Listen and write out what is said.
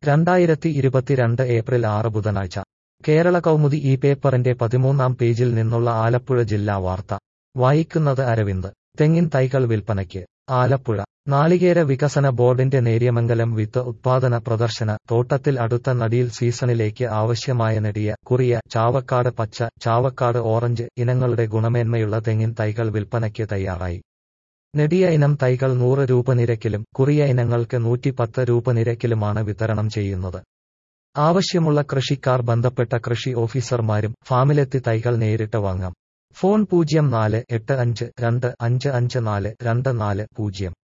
രണ്ടായിരത്തി ഇരുപത്തിരണ്ട് ഏപ്രിൽ ആറ് ബുധനാഴ്ച കേരള കൗമുദി ഈ പേപ്പറിന്റെ പതിമൂന്നാം പേജിൽ നിന്നുള്ള ആലപ്പുഴ ജില്ലാ വാർത്ത വായിക്കുന്നത് അരവിന്ദ് തെങ്ങിൻ തൈകൾ വിൽപ്പനയ്ക്ക് ആലപ്പുഴ നാളികേര വികസന ബോർഡിന്റെ നേര്യമംഗലം വിത്ത് ഉത്പാദന പ്രദർശന തോട്ടത്തിൽ അടുത്ത നടിയിൽ സീസണിലേക്ക് ആവശ്യമായ നെടിയ കുറിയ ചാവക്കാട് പച്ച ചാവക്കാട് ഓറഞ്ച് ഇനങ്ങളുടെ ഗുണമേന്മയുള്ള തെങ്ങിൻ തൈകൾ വിൽപ്പനയ്ക്ക് തയ്യാറായി നെടിയ ഇനം തൈകൾ നൂറ് രൂപ നിരക്കിലും കുറിയ ഇനങ്ങൾക്ക് നൂറ്റിപ്പത്ത് രൂപ നിരക്കിലുമാണ് വിതരണം ചെയ്യുന്നത് ആവശ്യമുള്ള കൃഷിക്കാർ ബന്ധപ്പെട്ട കൃഷി ഓഫീസർമാരും ഫാമിലെത്തി തൈകൾ നേരിട്ട് വാങ്ങാം ഫോൺ പൂജ്യം നാല് എട്ട് അഞ്ച് രണ്ട് അഞ്ച് അഞ്ച് നാല് രണ്ട് നാല് പൂജ്യം